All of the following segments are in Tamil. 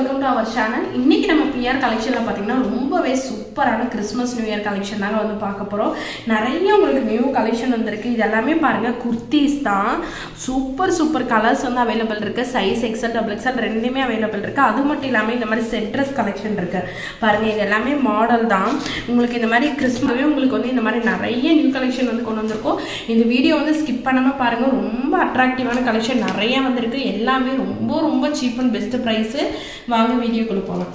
வெல்கம் டு அவர் சேனல் இன்னைக்கு நம்ம பிஆர் கலெக்ஷனில் பார்த்தீங்கன்னா ரொம்பவே சூப்பரான கிறிஸ்மஸ் நியூ இயர் கலெக்ஷன் தாங்க வந்து பார்க்க போகிறோம் நிறைய உங்களுக்கு நியூ கலெக்ஷன் வந்திருக்கு இது எல்லாமே பாருங்கள் குர்த்திஸ் தான் சூப்பர் சூப்பர் கலர்ஸ் வந்து அவைலபிள் இருக்குது சைஸ் எக்ஸல் டபுள் எக்ஸல் ரெண்டுமே அவைலபிள் இருக்குது அது மட்டும் இல்லாமல் இந்த மாதிரி செட் ட்ரெஸ் கலெக்ஷன் இருக்குது பாருங்கள் இது எல்லாமே மாடல் தான் உங்களுக்கு இந்த மாதிரி கிறிஸ்மஸே உங்களுக்கு வந்து இந்த மாதிரி நிறைய நியூ கலெக்ஷன் வந்து கொண்டு வந்திருக்கோம் இந்த வீடியோ வந்து ஸ்கிப் பண்ணாமல் பாருங்கள் ரொம்ப அட்ராக்டிவான கலெக்ஷன் நிறைய வந்திருக்கு எல்லாமே ரொம்ப ரொம்ப சீப் அண்ட் பெஸ்ட் ப்ரைஸு வாங்க வீடியோக்குள்ள போகலாம்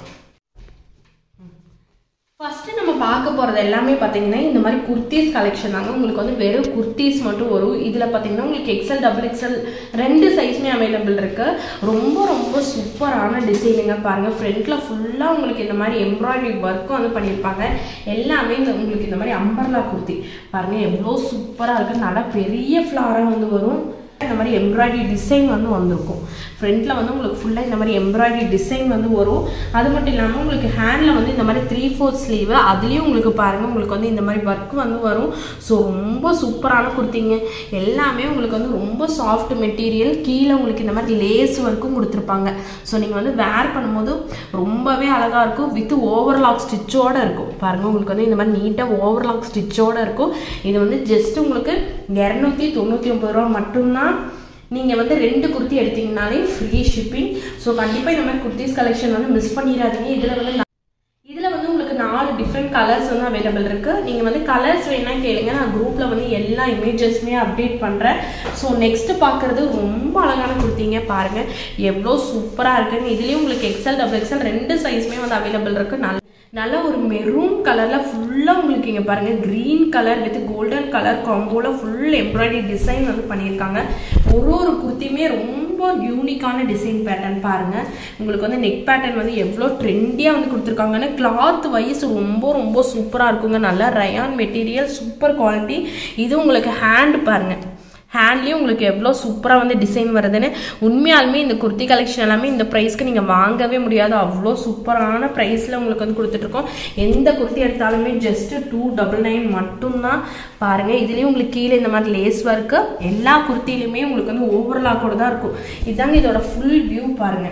ஃபஸ்ட்டு நம்ம பார்க்க போகிறது எல்லாமே பார்த்தீங்கன்னா இந்த மாதிரி குர்த்திஸ் கலெக்ஷன் தாங்க உங்களுக்கு வந்து வெறும் குர்த்திஸ் மட்டும் வரும் இதில் பார்த்தீங்கன்னா உங்களுக்கு எக்ஸல் டபுள் எக்ஸல் ரெண்டு சைஸுமே அவைலபிள் இருக்குது ரொம்ப ரொம்ப சூப்பரான டிசைனுங்க பாருங்கள் ஃப்ரண்ட்டில் ஃபுல்லாக உங்களுக்கு இந்த மாதிரி எம்ப்ராய்டரி ஒர்க்கும் வந்து பண்ணியிருப்பாங்க எல்லாமே இந்த உங்களுக்கு இந்த மாதிரி அம்பர்லா குர்த்தி பாருங்கள் எவ்வளோ சூப்பராக இருக்குது நல்லா பெரிய ஃப்ளாராக வந்து வரும் இந்த மாதிரி எம்ப்ராய்டரி டிசைன் வந்து வந்திருக்கும் ஃப்ரண்ட்டில் வந்து உங்களுக்கு ஃபுல்லாக இந்த மாதிரி எம்ப்ராய்டரி டிசைன் வந்து வரும் அது மட்டும் இல்லாமல் உங்களுக்கு ஹேண்டில் வந்து இந்த மாதிரி த்ரீ ஃபோர்த் ஸ்லீவு அதுலேயும் உங்களுக்கு பாருங்கள் உங்களுக்கு வந்து இந்த மாதிரி ஒர்க் வந்து வரும் ஸோ ரொம்ப சூப்பரான குர்த்திங்க எல்லாமே உங்களுக்கு வந்து ரொம்ப சாஃப்ட் மெட்டீரியல் கீழே உங்களுக்கு இந்த மாதிரி லேஸ் ஒர்க்கும் கொடுத்துருப்பாங்க ஸோ நீங்கள் வந்து வேர் பண்ணும்போது ரொம்பவே அழகாக இருக்கும் வித் ஓவர்லாக் ஸ்டிச்சோடு இருக்கும் பாருங்கள் உங்களுக்கு வந்து இந்த மாதிரி நீட்டாக ஓவர்லாக் ஸ்டிச்சோடு இருக்கும் இது வந்து ஜஸ்ட் உங்களுக்கு இரநூத்தி தொண்ணூற்றி ஒம்பது ரூபா மட்டும்தான் நீங்கள் வந்து ரெண்டு குர்த்தி எடுத்தீங்கனாலே ஃப்ரீ ஷிப்பிங் ஸோ கண்டிப்பாக இந்த மாதிரி குர்த்திஸ் கலெக்ஷன் வந்து மிஸ் பண்ணிடாதீங்க இதில் வந்து இதில் வந்து உங்களுக்கு நாலு டிஃப்ரெண்ட் கலர்ஸ் வந்து அவைலபிள் இருக்குது நீங்கள் வந்து கலர்ஸ் வேணா கேளுங்க நான் குரூப்பில் வந்து எல்லா இமேஜஸ்மே அப்டேட் பண்ணுறேன் ஸோ நெக்ஸ்ட் பார்க்குறது ரொம்ப அழகான குர்த்திங்க பாருங்கள் எவ்வளோ சூப்பராக இருக்குங்க இதுலேயும் உங்களுக்கு எக்ஸல் டபுள் எக்ஸல் ரெண்டு சைஸுமே வந்து அவைலபிள் இருக்குது நல்ல நல்ல ஒரு மெரூன் கலரில் ஃபுல்லாக உங்களுக்கு இங்கே பாருங்கள் green colour with golden colour காம்போவில் ஃபுல் எம்ப்ராய்டரி டிசைன் வந்து பண்ணியிருக்காங்க ஒரு ஒரு குர்த்தியுமே ரொம்ப யூனிக்கான டிசைன் பேட்டர்ன் பாருங்கள் உங்களுக்கு வந்து நெக் பேட்டர்ன் வந்து எவ்வளோ ட்ரெண்டியாக வந்து கொடுத்துருக்காங்கன்னு கிளாத் வைஸ் ரொம்ப ரொம்ப சூப்பராக இருக்குங்க நல்லா ரயான் மெட்டீரியல் சூப்பர் குவாலிட்டி இது உங்களுக்கு ஹேண்ட் பாருங்கள் ஹேண்ட்லேயும் உங்களுக்கு எவ்வளோ சூப்பராக வந்து டிசைன் வருதுன்னு உண்மையாலுமே இந்த குர்த்தி கலெக்ஷன் எல்லாமே இந்த ப்ரைஸ்க்கு நீங்கள் வாங்கவே முடியாது அவ்வளோ சூப்பரான ப்ரைஸில் உங்களுக்கு வந்து கொடுத்துட்ருக்கோம் எந்த குர்த்தி எடுத்தாலுமே ஜஸ்ட்டு டூ டபுள் நைன் மட்டும்தான் பாருங்கள் இதுலேயும் உங்களுக்கு கீழே இந்த மாதிரி லேஸ் ஒர்க்கு எல்லா குர்த்திலையுமே உங்களுக்கு வந்து ஓவர்லாக்கோட தான் இருக்கும் இதாங்க இதோட ஃபுல் வியூ பாருங்கள்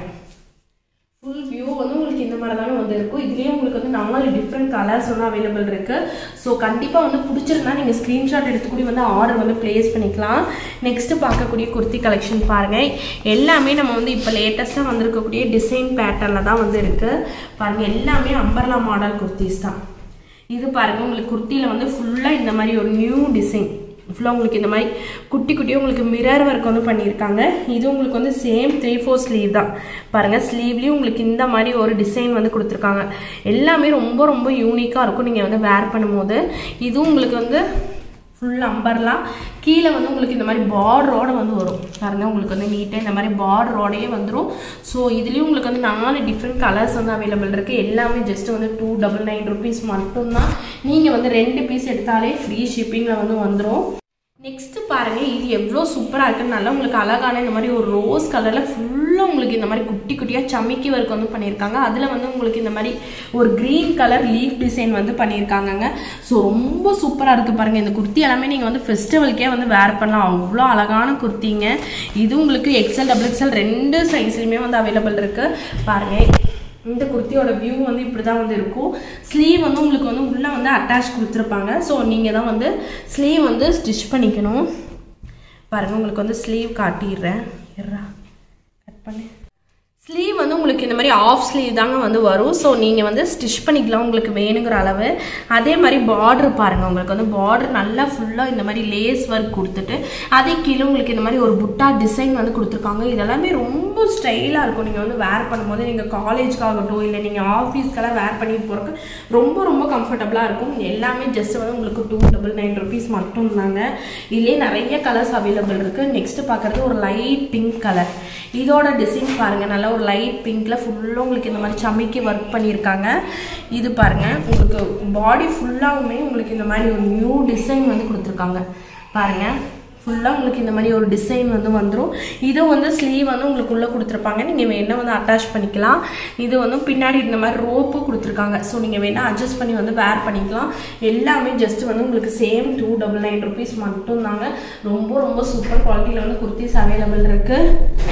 ஃபுல் வியூ வந்து உங்களுக்கு இந்த மாதிரி தானே வந்து இருக்கும் இதுலேயும் உங்களுக்கு வந்து நாலு டிஃப்ரெண்ட் கலர்ஸ் வந்து அவைலபிள் இருக்குது ஸோ கண்டிப்பாக வந்து பிடிச்சிருந்தா நீங்கள் ஸ்க்ரீன்ஷாட் எடுத்துக்கூடி வந்து ஆர்டர் வந்து ப்ளேஸ் பண்ணிக்கலாம் நெக்ஸ்ட்டு பார்க்கக்கூடிய குர்த்தி கலெக்ஷன் பாருங்கள் எல்லாமே நம்ம வந்து இப்போ லேட்டஸ்ட்டாக வந்திருக்கக்கூடிய டிசைன் பேட்டர்னில் தான் வந்து இருக்குது பாருங்கள் எல்லாமே அம்பர்லா மாடல் குர்த்திஸ் தான் இது பாருங்கள் உங்களுக்கு குர்த்தியில் வந்து ஃபுல்லாக இந்த மாதிரி ஒரு நியூ டிசைன் ஃபுல்லாக உங்களுக்கு இந்த மாதிரி குட்டி குட்டியாக உங்களுக்கு மிரர் ஒர்க் வந்து பண்ணியிருக்காங்க இது உங்களுக்கு வந்து சேம் த்ரீ ஃபோர் ஸ்லீவ் தான் பாருங்கள் ஸ்லீவ்லேயும் உங்களுக்கு இந்த மாதிரி ஒரு டிசைன் வந்து கொடுத்துருக்காங்க எல்லாமே ரொம்ப ரொம்ப யூனிக்காக இருக்கும் நீங்கள் வந்து வேர் பண்ணும்போது இதுவும் உங்களுக்கு வந்து ஃபுல் அம்பர்லாம் கீழே வந்து உங்களுக்கு இந்த மாதிரி பார்டரோட வந்து வரும் பாருங்கள் உங்களுக்கு வந்து நீட்டாக இந்த மாதிரி பார்டரோடையே வந்துடும் ஸோ இதுலேயும் உங்களுக்கு வந்து நாலு டிஃப்ரெண்ட் கலர்ஸ் வந்து அவைலபிள் இருக்குது எல்லாமே ஜஸ்ட் வந்து டூ டபுள் நைன் ருபீஸ் மட்டும்தான் நீங்கள் வந்து ரெண்டு பீஸ் எடுத்தாலே ஃப்ரீ ஷிப்பிங்கில் வந்து வந்துடும் நெக்ஸ்ட் பாருங்க இது எவ்வளோ சூப்பராக இருக்குன்னு நல்லா உங்களுக்கு அழகான இந்த மாதிரி ஒரு ரோஸ் கலரில் ஃபுல்லாக உங்களுக்கு இந்த மாதிரி குட்டி குட்டியாக சமிக்கி ஒர்க் வந்து பண்ணியிருக்காங்க அதில் வந்து உங்களுக்கு இந்த மாதிரி ஒரு க்ரீன் கலர் லீஃப் டிசைன் வந்து பண்ணியிருக்காங்கங்க ஸோ ரொம்ப சூப்பராக இருக்குது பாருங்கள் இந்த குர்த்தி எல்லாமே நீங்கள் வந்து ஃபெஸ்டிவலுக்கே வந்து வேர் பண்ணலாம் அவ்வளோ அழகான குர்த்திங்க இது உங்களுக்கு எக்ஸல் டபுள் எக்ஸல் ரெண்டு சைஸ்லையுமே வந்து அவைலபிள் இருக்குது பாருங்கள் இந்த குர்த்தியோட வியூ வந்து இப்படி தான் வந்து இருக்கும் ஸ்லீவ் வந்து உங்களுக்கு வந்து உள்ளே வந்து அட்டாச் கொடுத்துருப்பாங்க ஸோ நீங்கள் தான் வந்து ஸ்லீவ் வந்து ஸ்டிச் பண்ணிக்கணும் பாருங்கள் உங்களுக்கு வந்து ஸ்லீவ் காட்டிடுறேன் இருறா கட் பண்ணு ஸ்லீவ் வந்து உங்களுக்கு இந்த மாதிரி ஆஃப் ஸ்லீவ் தாங்க வந்து வரும் ஸோ நீங்கள் வந்து ஸ்டிச் பண்ணிக்கலாம் உங்களுக்கு வேணுங்கிற அளவு அதே மாதிரி பார்டர் பாருங்கள் உங்களுக்கு வந்து பார்டர் நல்லா ஃபுல்லாக இந்த மாதிரி லேஸ் ஒர்க் கொடுத்துட்டு அதே கீழே உங்களுக்கு இந்த மாதிரி ஒரு புட்டா டிசைன் வந்து கொடுத்துருக்காங்க இதெல்லாமே ரொம்ப ஸ்டைலாக இருக்கும் நீங்கள் வந்து வேர் பண்ணும்போது நீங்கள் காலேஜ்க்காகட்டும் இல்லை நீங்கள் ஆஃபீஸ்க்கெல்லாம் வேர் பண்ணிட்டு போகிறதுக்கு ரொம்ப ரொம்ப கம்ஃபர்டபுளாக இருக்கும் எல்லாமே ஜஸ்ட் வந்து உங்களுக்கு டூ டபுள் நைன் ருபீஸ் மட்டும் தாங்க இதுலேயே நிறைய கலர்ஸ் அவைலபிள் இருக்குது நெக்ஸ்ட் பார்க்குறது ஒரு லைட் பிங்க் கலர் இதோட டிசைன் பாருங்கள் நல்லா ஒரு லைட் பிங்க்கில் ஃபுல்லாக உங்களுக்கு இந்த மாதிரி சமைக்கி ஒர்க் பண்ணியிருக்காங்க இது பாருங்கள் உங்களுக்கு பாடி ஃபுல்லாகவுமே உங்களுக்கு இந்த மாதிரி ஒரு நியூ டிசைன் வந்து கொடுத்துருக்காங்க பாருங்கள் ஃபுல்லாக உங்களுக்கு இந்த மாதிரி ஒரு டிசைன் வந்து வந்துடும் இது வந்து ஸ்லீவ் வந்து உங்களுக்கு உள்ளே கொடுத்துருப்பாங்க நீங்கள் வேணால் வந்து அட்டாச் பண்ணிக்கலாம் இது வந்து பின்னாடி இந்த மாதிரி ரோப்பு கொடுத்துருக்காங்க ஸோ நீங்கள் வேணால் அட்ஜஸ்ட் பண்ணி வந்து வேர் பண்ணிக்கலாம் எல்லாமே ஜஸ்ட் வந்து உங்களுக்கு same two double nine rupees மட்டும்தாங்க ரொம்ப ரொம்ப சூப்பர் குவாலிட்டியில் வந்து குர்த்திஸ் அவைலபிள் இருக்குது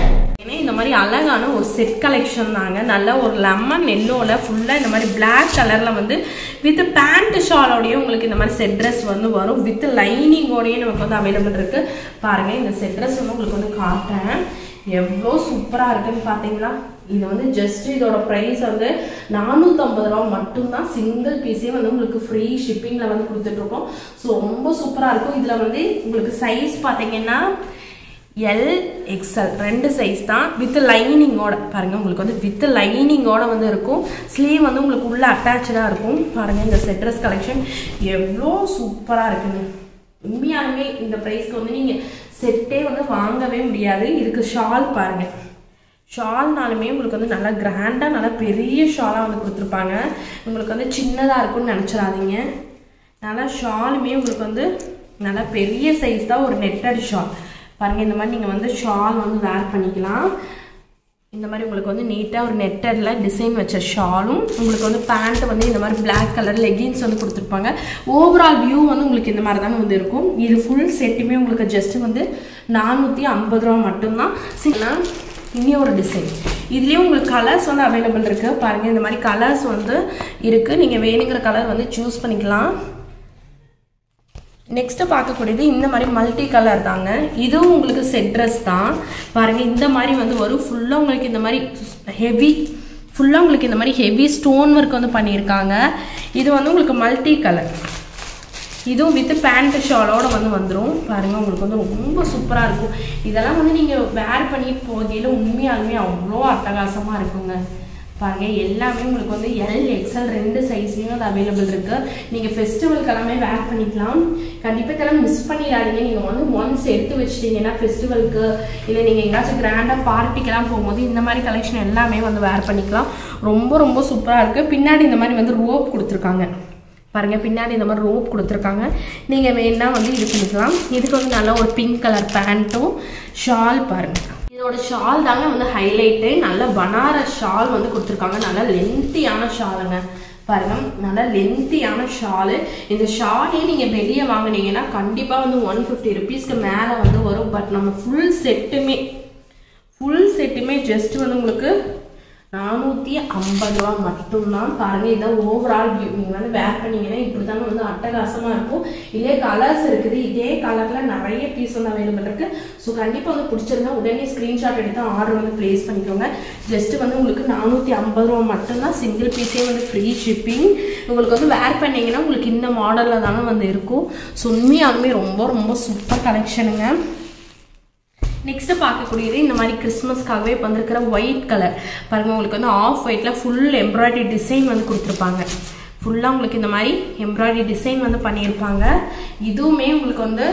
ஏன்னா இந்த மாதிரி அழகான ஒரு செட் கலெக்ஷன் தாங்க நல்ல ஒரு லெமன் எல்லோவில் ஃபுல்லாக இந்த மாதிரி Black கலரில் வந்து வித் பேண்ட் ஷாலோடய உங்களுக்கு இந்த மாதிரி செட் ட்ரெஸ் வந்து வரும் வித் லைனிங்கோடய நமக்கு வந்து அவைலபிள் இருக்குது பாருங்கள் இந்த செட் ட்ரெஸ் வந்து உங்களுக்கு வந்து காட்டுறேன் எவ்வளோ சூப்பராக இருக்குன்னு பார்த்தீங்களா இது வந்து ஜஸ்ட் இதோட ப்ரைஸ் வந்து நானூற்றம்பது ரூபா மட்டும்தான் சிங்கிள் பீஸே வந்து உங்களுக்கு ஃப்ரீ ஷிப்பிங்கில் வந்து கொடுத்துட்ருக்கோம் ஸோ ரொம்ப சூப்பராக இருக்கும் இதில் வந்து உங்களுக்கு சைஸ் பார்த்தீங்கன்னா எல் எக்ஸ்எல் ரெண்டு சைஸ் தான் வித் லைனிங்கோட பாருங்கள் உங்களுக்கு வந்து வித் லைனிங்கோட வந்து இருக்கும் ஸ்லீவ் வந்து உங்களுக்கு உள்ள அட்டாச்சாக இருக்கும் பாருங்கள் இந்த செட் ட்ரெஸ் கலெக்ஷன் எவ்வளோ சூப்பராக இருக்குங்க உண்மையாலுமே இந்த ப்ரைஸ்க்கு வந்து நீங்கள் செட்டே வந்து வாங்கவே முடியாது இதுக்கு ஷால் பாருங்கள் ஷால்னாலுமே உங்களுக்கு வந்து நல்லா கிராண்டாக நல்லா பெரிய ஷாலாக வந்து கொடுத்துருப்பாங்க உங்களுக்கு வந்து சின்னதாக இருக்கும்னு நினச்சிடாதீங்க நல்லா ஷாலுமே உங்களுக்கு வந்து நல்லா பெரிய சைஸ் தான் ஒரு நெட்டட் ஷால் பாருங்கள் இந்த மாதிரி நீங்கள் வந்து ஷால் வந்து வேர் பண்ணிக்கலாம் இந்த மாதிரி உங்களுக்கு வந்து நீட்டாக ஒரு நெட்டரில் டிசைன் வச்ச ஷாலும் உங்களுக்கு வந்து பேண்ட் வந்து இந்த மாதிரி Black கலர் லெகின்ஸ் வந்து கொடுத்துருப்பாங்க ஓவரால் வியூ வந்து உங்களுக்கு இந்த மாதிரி தாங்க வந்து இருக்கும் இது ஃபுல் செட்டுமே உங்களுக்கு ஜஸ்ட் வந்து நானூற்றி ஐம்பது ரூபா மட்டும்தான் சரிங்களா இனி ஒரு டிசைன் இதுலேயும் உங்களுக்கு கலர்ஸ் வந்து அவைலபிள் இருக்குது பாருங்கள் இந்த மாதிரி கலர்ஸ் வந்து இருக்குது நீங்கள் வேணுங்கிற கலர் வந்து சூஸ் பண்ணிக்கலாம் நெக்ஸ்ட்டு பார்க்கக்கூடியது இந்த மாதிரி மல்டி கலர் தாங்க இதுவும் உங்களுக்கு செட் ட்ரெஸ் தான் பாருங்கள் இந்த மாதிரி வந்து வரும் ஃபுல்லாக உங்களுக்கு இந்த மாதிரி ஹெவி ஃபுல்லாக உங்களுக்கு இந்த மாதிரி ஹெவி ஸ்டோன் ஒர்க் வந்து பண்ணியிருக்காங்க இது வந்து உங்களுக்கு மல்டி கலர் இதுவும் வித் பேண்ட் ஷாலோட வந்து வந்துடும் பாருங்கள் உங்களுக்கு வந்து ரொம்ப சூப்பராக இருக்கும் இதெல்லாம் வந்து நீங்கள் வேர் பண்ணிட்டு போகையில் உண்மையாலுமே அவ்வளோ அட்டகாசமாக இருக்குங்க பாருங்க எல்லாமே உங்களுக்கு வந்து எல் எக்ஸ்எல் ரெண்டு சைஸ்லையும் அது அவைலபிள் இருக்கு நீங்க ஃபெஸ்டிவலுக்கு எல்லாமே வேர் பண்ணிக்கலாம் கண்டிப்பா இதெல்லாம் மிஸ் பண்ணிடாதீங்க நீங்க வந்து ஒன்ஸ் எடுத்து வச்சிட்டீங்கன்னா ஃபெஸ்டிவலுக்கு இல்லை நீங்க எங்கேயாச்சும் கிராண்டா பார்ட்டிக்கெல்லாம் போகும்போது இந்த மாதிரி கலெக்ஷன் எல்லாமே வந்து வேர் பண்ணிக்கலாம் ரொம்ப ரொம்ப சூப்பரா இருக்கு பின்னாடி இந்த மாதிரி வந்து ரோப் கொடுத்துருக்காங்க பாருங்க பின்னாடி இந்த மாதிரி ரோப் கொடுத்துருக்காங்க நீங்க வேணா வந்து இது பண்ணிக்கலாம் இதுக்கு வந்து நல்ல ஒரு பிங்க் கலர் பேண்ட்டும் ஷால் பாருங்க இதோட ஷால் தாங்க வந்து ஹைலைட்டு நல்ல பனாரஸ் ஷால் வந்து கொடுத்துருக்காங்க நல்ல லென்த்தியான ஷாலுங்க பாருங்க நல்ல லென்த்தியான ஷாலு இந்த ஷாலே நீங்கள் வெளியே வாங்குனீங்கன்னா கண்டிப்பாக வந்து ஒன் ஃபிஃப்டி ருபீஸ்க்கு மேலே வந்து வரும் பட் நம்ம ஃபுல் செட்டுமே ஃபுல் செட்டுமே ஜஸ்ட் வந்து உங்களுக்கு நானூற்றி ஐம்பது ரூபா மட்டும்தான் பாருங்க இதான் ஓவரால் வியூ நீங்கள் வந்து வேர் பண்ணீங்கன்னா இப்படி தாங்க வந்து அட்டகாசமாக இருக்கும் இதே கலர்ஸ் இருக்குது இதே கலரில் நிறைய பீஸ் வந்து அவைலபிள் இருக்கு ஸோ கண்டிப்பாக வந்து பிடிச்சிருந்தா உடனே ஸ்க்ரீன்ஷாட் எடுத்து ஆர்டர் வந்து ப்ளேஸ் பண்ணிக்கோங்க ஜஸ்ட் வந்து உங்களுக்கு நானூற்றி ஐம்பது ரூபா மட்டும்தான் சிங்கிள் பீஸே வந்து ஃப்ரீ ஷிப்பிங் உங்களுக்கு வந்து வேர் பண்ணீங்கன்னா உங்களுக்கு இந்த மாடலில் தானே வந்து இருக்கும் ஸோ உண்மையாலுமே ரொம்ப ரொம்ப சூப்பர் கலெக்ஷனுங்க நெக்ஸ்ட் பார்க்கக்கூடியது இந்த மாதிரி கிறிஸ்மஸ்க்காகவே வந்திருக்கிற ஒயிட் கலர் பாருங்க உங்களுக்கு வந்து ஆஃப் ஒயிட்ல ஃபுல் எம்ப்ராய்டரி டிசைன் வந்து கொடுத்துருப்பாங்க ஃபுல்லாக உங்களுக்கு இந்த மாதிரி எம்ப்ராய்டரி டிசைன் வந்து பண்ணியிருப்பாங்க இதுவுமே உங்களுக்கு வந்து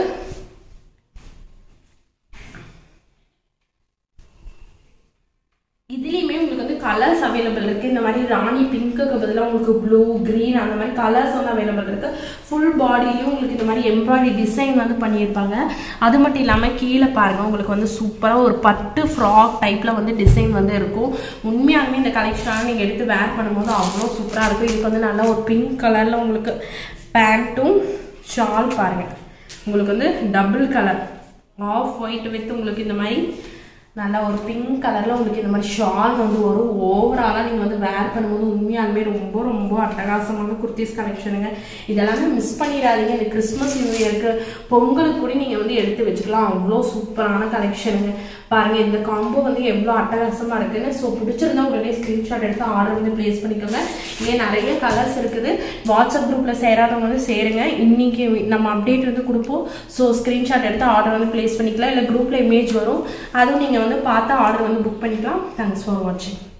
இதுலேயுமே உங்களுக்கு வந்து கலர்ஸ் அவைலபிள் இருக்கு இந்த மாதிரி ராணி பிங்க்குக்கு பதிலாக உங்களுக்கு ப்ளூ க்ரீன் அந்த மாதிரி கலர்ஸ் வந்து அவைலபிள் இருக்கு ஃபுல் பாடிலையும் உங்களுக்கு இந்த மாதிரி எம்ப்ராய்டரி டிசைன் வந்து பண்ணியிருப்பாங்க அது மட்டும் இல்லாமல் கீழே பாருங்க உங்களுக்கு வந்து சூப்பராக ஒரு பட்டு ஃப்ராக் டைப்பில் வந்து டிசைன் வந்து இருக்கும் உண்மையாலுமே இந்த கலெக்ஷனாக நீங்கள் எடுத்து வேர் பண்ணும்போது அவ்வளோ சூப்பராக இருக்கும் இதுக்கு வந்து நல்லா ஒரு பிங்க் கலரில் உங்களுக்கு பேண்ட்டும் ஷால் பாருங்க உங்களுக்கு வந்து double colour off white with உங்களுக்கு இந்த மாதிரி நல்லா ஒரு பிங்க் கலரில் உங்களுக்கு இந்த மாதிரி ஷால் வந்து வரும் ஓவராலாக நீங்கள் வந்து வேர் பண்ணும்போது உண்மையாலுமே ரொம்ப ரொம்ப அட்டகாசமான குர்த்திஸ் கலெக்ஷனுங்க இதெல்லாமே மிஸ் பண்ணிடாதீங்க இந்த கிறிஸ்மஸ் நியூ இயருக்கு பொங்கலுக்கு கூட நீங்கள் வந்து எடுத்து வச்சுக்கலாம் அவ்வளோ சூப்பரான கலெக்ஷனுங்க பாருங்க இந்த காம்போ வந்து எவ்வளோ அட்டகாசமாக இருக்குன்னு ஸோ பிடிச்சிருந்தா உடனே ஸ்க்ரீன்ஷாட் எடுத்து ஆர்டர் வந்து ப்ளேஸ் பண்ணிக்கோங்க இங்கே நிறைய கலர்ஸ் இருக்குது வாட்ஸ்அப் குரூப்பில் சேராதவங்க வந்து சேருங்க இன்னைக்கு நம்ம அப்டேட் வந்து கொடுப்போம் ஸோ ஸ்க்ரீன்ஷாட் எடுத்து ஆர்டர் வந்து ப்ளேஸ் பண்ணிக்கலாம் இல்லை குரூப்பில் இமேஜ் வரும் அதுவும் நீங்கள் வந்து பார்த்தா ஆர்டர் வந்து புக் பண்ணிக்கலாம் தேங்க்ஸ் ஃபார் வாட்சிங்